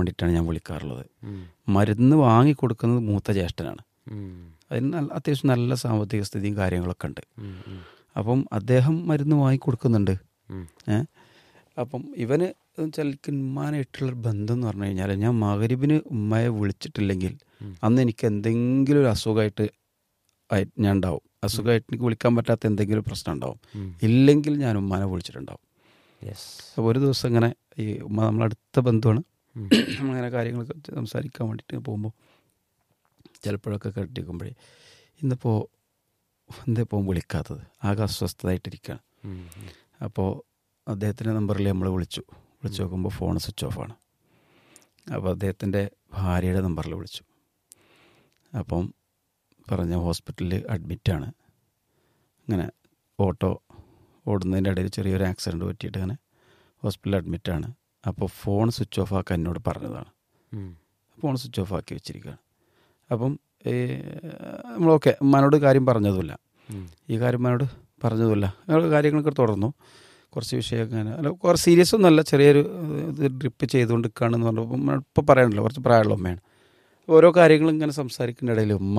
വേണ്ടിയിട്ടാണ് ഞാൻ വിളിക്കാറുള്ളത് ഉം. മരുന്ന് വാങ്ങിക്കൊടുക്കുന്നത് മൂത്ത ജ്യേഷ്ഠനാണ് ഉം. അതിന് നല്ല അത്യാവശ്യം നല്ല സാമ്പത്തിക സ്ഥിതിയും കാര്യങ്ങളൊക്കെ ഉണ്ട് ഉം. ഉം. അപ്പം അദ്ദേഹം മരുന്ന് വാങ്ങിക്കൊടുക്കുന്നുണ്ട് ഉം. ഏ അപ്പം ഇവന് ചിലക്ക് ഉമ്മാനായിട്ടുള്ളൊരു ബന്ധം എന്ന് പറഞ്ഞു കഴിഞ്ഞാൽ ഞാൻ മകരിബിന് ഉമ്മയെ വിളിച്ചിട്ടില്ലെങ്കിൽ ഉം. അന്ന് എനിക്ക് എന്തെങ്കിലും ഒരു അസുഖമായിട്ട് ആയി- ഞാൻ ഉണ്ടാവും അസുഖമായിട്ട് എനിക്ക് വിളിക്കാൻ പറ്റാത്ത എന്തെങ്കിലും പ്രശ്നം ഉണ്ടാവും ഉം. ഇല്ലെങ്കിൽ ഞാൻ ഉമ്മാനെ വിളിച്ചിട്ടുണ്ടാവും യെസ് അപ്പോൾ ഒരു ദിവസം ഇങ്ങനെ ഈ ഉമ്മ നമ്മളടുത്ത ബന്ധുവാണ് ഉം. നമ്മളിങ്ങനെ കാര്യങ്ങളൊക്കെ സംസാരിക്കാൻ വേണ്ടിയിട്ട് പോകുമ്പോൾ ചിലപ്പോഴൊക്കെ കേട്ടിരിക്കുമ്പോഴേ ഇന്നിപ്പോൾ എന്താ ഇപ്പോൾ വിളിക്കാത്തത് ആകെ അസ്വസ്ഥതായിട്ടിരിക്കുകയാണ് ഉം. ഉം. അപ്പോൾ അദ്ദേഹത്തിൻ്റെ നമ്പറിൽ നമ്മൾ വിളിച്ചു വിളിച്ചു നോക്കുമ്പോൾ ഫോൺ സ്വിച്ച് ഓഫാണ് അപ്പോൾ അദ്ദേഹത്തിൻ്റെ ഭാര്യയുടെ നമ്പറിൽ വിളിച്ചു അപ്പം പറഞ്ഞ ഹോസ്പിറ്റലിൽ അഡ്മിറ്റാണ് ഇങ്ങനെ ഓട്ടോ ഓടുന്നതിൻ്റെ ഇടയിൽ ചെറിയൊരു ആക്സിഡൻറ്റ് പറ്റിയിട്ട് ഇങ്ങനെ ഹോസ്പിറ്റലിൽ അഡ്മിറ്റാണ് അപ്പോൾ ഫോൺ സ്വിച്ച് ഓഫ് ആക്കാൻ എന്നോട് പറഞ്ഞതാണ് ഉം. ഫോൺ സ്വിച്ച് ഓഫ് ആക്കി വെച്ചിരിക്കുകയാണ് അപ്പം നമ്മൾ ഓക്കെ ഉമ്മാനോട് കാര്യം പറഞ്ഞതുമില്ല ഉം. ഈ കാര്യം ഉമ്മാനോട് പറഞ്ഞതുമില്ല ഞങ്ങൾ കാര്യങ്ങളൊക്കെ തുടർന്നു കുറച്ച് വിഷയമൊക്കെ അങ്ങനെ അല്ല കുറച്ച് സീരിയസ് ഒന്നുമല്ല ചെറിയൊരു ഇത് ഡ്രിപ്പ് ചെയ്തുകൊണ്ട് നിൽക്കുകയാണെന്ന് പറഞ്ഞപ്പോൾ ഇപ്പോൾ പറയാനല്ലോ കുറച്ച് പ്രായമുള്ള ഉമ്മയാണ് ഓരോ കാര്യങ്ങളും ഇങ്ങനെ സംസാരിക്കുന്ന ഇടയിൽ ഉമ്മ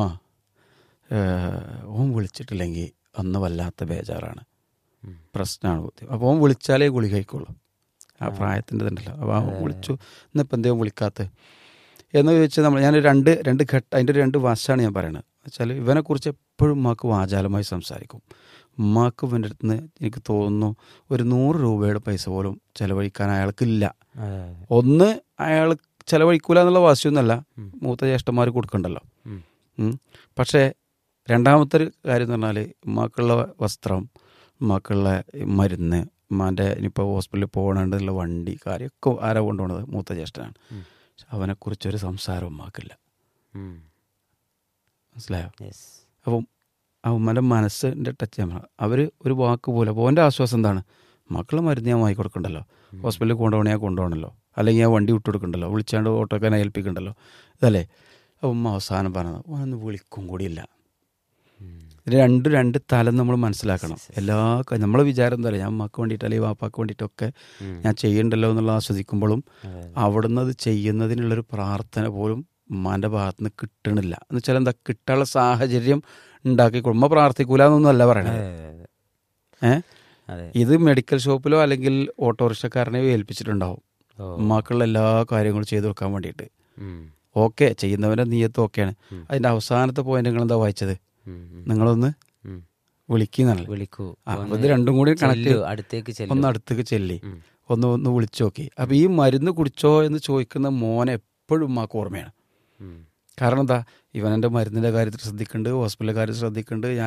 ഏഹ്, ഓൻ വിളിച്ചിട്ടില്ലെങ്കിൽ അന്ന് വല്ലാത്ത ബേജാറാണ് ഉം. പ്രശ്നമാണ് ബുദ്ധി അപ്പോൾ ഓൻ വിളിച്ചാലേ ഗുളി കഴിക്കുള്ളൂ ആ പ്രായത്തിൻ്റെ ഉണ്ടല്ലോ അപ്പോൾ അവൻ വിളിച്ചു ഇന്നിപ്പോൾ എന്തേലും വിളിക്കാത്ത എന്ന് ചോദിച്ചാൽ നമ്മൾ ഞാൻ രണ്ട് രണ്ട് ഘട്ട അതിൻ്റെ ഒരു രണ്ട് വശമാണ് ഞാൻ പറയുന്നത് വെച്ചാൽ ഇവനെക്കുറിച്ച് എപ്പോഴും ഉമ്മാക്ക് വാചാലമായി സംസാരിക്കും ഉമ്മാക്ക് ഇവൻ്റെ അടുത്ത് നിന്ന് എനിക്ക് തോന്നുന്നു ഒരു നൂറ് രൂപയുടെ പൈസ പോലും ചിലവഴിക്കാൻ അയാൾക്കില്ല അതെ, അതെ. ഒന്ന് അയാൾ ചിലവഴിക്കൂല എന്നുള്ള വാശിയൊന്നുമല്ല ഉം. മൂത്ത ജ്യേഷ്ഠന്മാർ കൊടുക്കണ്ടല്ലോ ഉം. ഉം. പക്ഷേ രണ്ടാമത്തെ ഒരു കാര്യം എന്ന് പറഞ്ഞാൽ ഉമ്മാക്കുള്ള വസ്ത്രം ഉമ്മാക്കുള്ള മരുന്ന് ഉമ്മാൻ്റെ ഇനിയിപ്പോൾ ഹോസ്പിറ്റലിൽ പോകണുള്ള വണ്ടി കാര്യമൊക്കെ ആരാ കൊണ്ടുപോണത് മൂത്ത ജ്യേഷ്ഠനാണ് ഉം. പക്ഷെ അവനെക്കുറിച്ചൊരു സംസാരം ഉമ്മാക്കില്ല ഉം. മനസ്സിലായോ യെസ് അപ്പം ആ ഉമ്മൻ്റെ മനസ്സിൻ്റെ ടച്ച് ചെയ്യാൻ അവർ ഒരു വാക്ക് പോലെ അപ്പോൾ അവൻ്റെ ആശ്വാസം എന്താണ് മക്കൾ മരുന്ന് ഞാൻ വാങ്ങി കൊടുക്കണ്ടല്ലോ ഹോസ്പിറ്റലിൽ കൊണ്ടുപോകണേ ഞാൻ കൊണ്ടുപോകണല്ലോ അല്ലെങ്കിൽ ഞാൻ വണ്ടി വിട്ടു കൊടുക്കണ്ടല്ലോ വിളിച്ചാണ്ട് ഓട്ടോക്കാരനെ ഏൽപ്പിക്കണ്ടല്ലോ ഇതല്ലേ അപ്പോൾ ഉമ്മ അവസാനം പറഞ്ഞത് ഒന്ന് വിളിക്കും കൂടിയില്ല ഉം. ഇത് രണ്ട് രണ്ട് തലം നമ്മൾ മനസ്സിലാക്കണം എല്ലാ ക- നമ്മളെ വിചാരം എന്താ പറയുക ഞാൻ മക്ക് വേണ്ടിയിട്ട് അല്ലെങ്കിൽ വാപ്പാക്ക് വേണ്ടിയിട്ടൊക്കെ ഉം. ഞാൻ ചെയ്യണ്ടല്ലോ എന്നുള്ള ആസ്വദിക്കുമ്പോഴും അതെ, അതെ. അവിടുന്ന് അത് ചെയ്യുന്നതിനുള്ളൊരു പ്രാർത്ഥന പോലും ഉമ്മാൻ്റെ ഭാഗത്ത് നിന്ന് കിട്ടണില്ല എന്ന് വെച്ചാൽ എന്താ കിട്ടാനുള്ള സാഹചര്യം ഉണ്ടാക്കി കൊടു- ഉമ്മ പ്രാർത്ഥിക്കൂല എന്നൊന്നും അല്ല പറയണത് അതെ, അതെ, അതെ. ഏഹ് അതെ ഇത് മെഡിക്കൽ ഷോപ്പിലോ അല്ലെങ്കിൽ ഓട്ടോറിക്ഷക്കാരനെയോ ഏൽപ്പിച്ചിട്ടുണ്ടാവും ഓ. ഉമ്മാക്കുള്ള എല്ലാ കാര്യങ്ങളും ചെയ്തു കൊടുക്കാൻ വേണ്ടിയിട്ട് ഉം. ഓക്കെ ചെയ്യുന്നവൻ്റെ നീയത്ത് ഓക്കെയാണ് ഉം. അതിൻ്റെ അവസാനത്തെ പോയിന്റ് നിങ്ങൾ എന്താ വായിച്ചത് ഉം. ഉം. നിങ്ങളൊന്ന് ഉം. വിളിക്കുന്നല്ലേ വിളിക്കൂ ആ, അപ്പൊ ഒന്ന് ഇത് രണ്ടും കൂടി കണക്ട് ചെല്ലു, അടുത്തേക്ക് ചെല്ലു. ഒന്ന് അടുത്തേക്ക് ചെല്ലി ഉം. ഒന്ന് ഒന്ന് വിളിച്ചു നോക്കി അപ്പം ഈ മരുന്ന് കുടിച്ചോ എന്ന് ചോദിക്കുന്ന മോനെ എപ്പോഴും ഉമ്മാക്ക് ഓർമ്മയാണ് ഉം. കാരണം എന്താ ഇവൻ എൻ്റെ മരുന്നിൻ്റെ കാര്യത്തിൽ ശ്രദ്ധിക്കുന്നുണ്ട് ഹോസ്പിറ്റലിലെ കാര്യത്തിൽ ശ്രദ്ധിക്കുന്നുണ്ട് ഞാൻ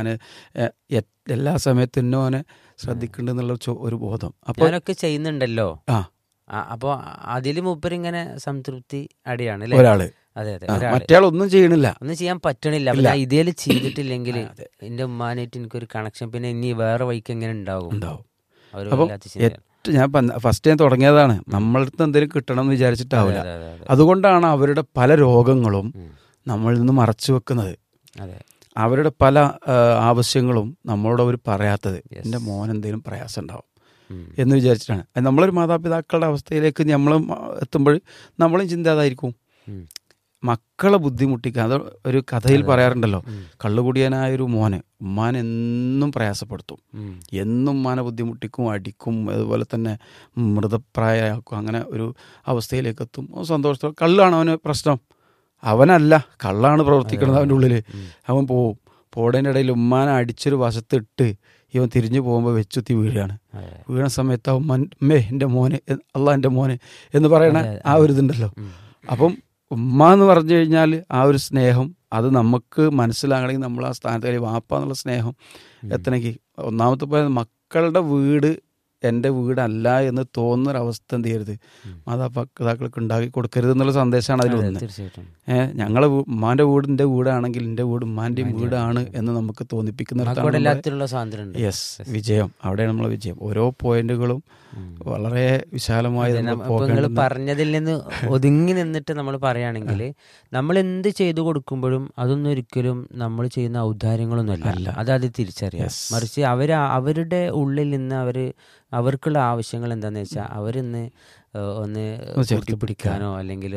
എല്ലാ സമയത്തും എന്നെ അവനെ ശ്രദ്ധിക്കുന്നുണ്ട് എന്നുള്ള ചോ- ഒരു ബോധം അപ്പോൾ ഞാനൊക്കെ ചെയ്യുന്നുണ്ടല്ലോ ആ ആ, അപ്പൊ അതില് മൂപ്പര് ഇങ്ങനെ സംതൃപ്തി അടിയാണ് അല്ലേ ഒരാള് അതെ അതെ ആ, ഒരാള്. മറ്റേയാൾ ഒന്നും ചെയ്യണില്ല ഒന്നും ചെയ്യാൻ പറ്റണില്ല അപ്പൊ ഇല്ല. ഞാൻ ഇതേല് ചെയ്തിട്ടില്ലെങ്കിൽ ആ, അതെ. എന്റെ ഉമ്മാനായിട്ട് എനിക്കൊരു കണക്ഷൻ പിന്നെ ഇനി വേറെ വഴിക്ക് എങ്ങനെ ഉണ്ടാകും ഉണ്ടാവും അവര് അപ്പം വല്ലാത്ത ചിന്തയാണ്. ഏറ്റവും ഞാൻ ഫസ്റ്റ് ഞാൻ തുടങ്ങിയതാണ് നമ്മളടുത്ത് എന്തെങ്കിലും കിട്ടണം എന്ന് വിചാരിച്ചിട്ടാവില്ല അതെ, അതെ, അതെ. അതുകൊണ്ടാണ് അവരുടെ പല രോഗങ്ങളും ഉം. നമ്മളിൽ നിന്ന് മറച്ചു വെക്കുന്നത് അതെ അവരുടെ പല ആ, ആവശ്യങ്ങളും നമ്മളോട് അവർ പറയാത്തത് Yes. എൻ്റെ മോൻ എന്തെങ്കിലും പ്രയാസം ഉണ്ടാവും ഉം. എന്ന് വിചാരിച്ചിട്ടാണ് അത് നമ്മളൊരു മാതാപിതാക്കളുടെ അവസ്ഥയിലേക്ക് നമ്മൾ എത്തുമ്പോൾ നമ്മളും ചിന്ത അതായിരിക്കും ഉം. മക്കളെ ബുദ്ധിമുട്ടിക്കുക അത് ഒരു കഥയിൽ പറയാറുണ്ടല്ലോ ഉം. കള്ളുകുടിയനായ ഒരു മോന് ഉമ്മാൻ എന്നും പ്രയാസപ്പെടുത്തും ഉം. എന്നും ഉമ്മാനെ ബുദ്ധിമുട്ടിക്കും അടിക്കും അതുപോലെ തന്നെ മൃതപ്രായമാക്കും അങ്ങനെ ഒരു അവസ്ഥയിലേക്ക് എത്തും അവൻ സന്തോഷത്തോടെ കള്ളാണ് അവന് പ്രശ്നം അവനല്ല കള്ളാണ് പ്രവർത്തിക്കുന്നത് അവൻ്റെ ഉള്ളിൽ ഉം. അവൻ പോവും പോടേൻ്റെ ഇടയിൽ ഉമ്മാനെ അടിച്ചൊരു വശത്തിട്ട് ഇവൻ തിരിഞ്ഞു പോകുമ്പോൾ വെച്ചുത്തി വീഴുകയാണ് അതെ. വീണ സമയത്ത് അവൻ മൻ മേ എൻ്റെ മോനെ അല്ല എൻ്റെ മോനെ എന്ന് പറയണ അതെ, ആ ഒരു ഇതുണ്ടല്ലോ ഉം. അപ്പം ഉമ്മ എന്ന് പറഞ്ഞു കഴിഞ്ഞാൽ ആ ഒരു സ്നേഹം അത് നമുക്ക് മനസ്സിലാകണമെങ്കിൽ നമ്മൾ ആ സ്ഥാനത്ത് കഴിയും വാപ്പ എന്നുള്ള സ്നേഹം എത്തണമെങ്കിൽ ഒന്നാമത്തെ പോയത് മക്കളുടെ വീട് എൻ്റെ വീടല്ല എന്ന് തോന്നുന്നൊരവസ്ഥ എന്ത് ചെയ്യരുത് മാതാപിതാക്കൾക്ക് ഉണ്ടാക്കി കൊടുക്കരുത് എന്നുള്ള സന്ദേശമാണ് അതെ, അതിലൊന്ന് തീർച്ചയായിട്ടും ഏഹ് ഞങ്ങളെ വീ- ഉമ്മാന്റെ വീട് എൻ്റെ വീടാണെങ്കിൽ എൻ്റെ വീട് ഉമ്മാന്റെയും വീടാണ് എന്ന് നമുക്ക് തോന്നിപ്പിക്കുന്ന നമുക്കവിടെ എല്ലാത്തിനുള്ള സ്വാതന്ത്ര്യം ഉണ്ട് യെസ് വിജയം അവിടെയാണ് നമ്മളെ വിജയം ഓരോ പോയിന്റുകളും വളരെ വിശാലമായി നമ്മൾ അപ്പൊ നിങ്ങൾ പോകേണ്ടുന്ന പറഞ്ഞതിൽ നിന്ന് ഒതുങ്ങി നിന്നിട്ട് നമ്മൾ പറയുകയാണെങ്കിൽ നമ്മൾ എന്ത് ചെയ്തു കൊടുക്കുമ്പോഴും അതൊന്നും ഒരിക്കലും നമ്മൾ ചെയ്യുന്ന ഔദാര്യങ്ങളൊന്നും അല്ല അത് അത് തിരിച്ചറിയാം Yes. മറിച്ച് അവർ അവരുടെ ഉള്ളിൽ നിന്ന് അവർ അവർക്കുള്ള ആവശ്യങ്ങൾ എന്താണെന്ന് വെച്ചാൽ അവരിന്ന് ഏഹ്, ഒന്ന് ചേർത്ത് കൂട്ടിപ്പിടിക്കാനോ അല്ലെങ്കിൽ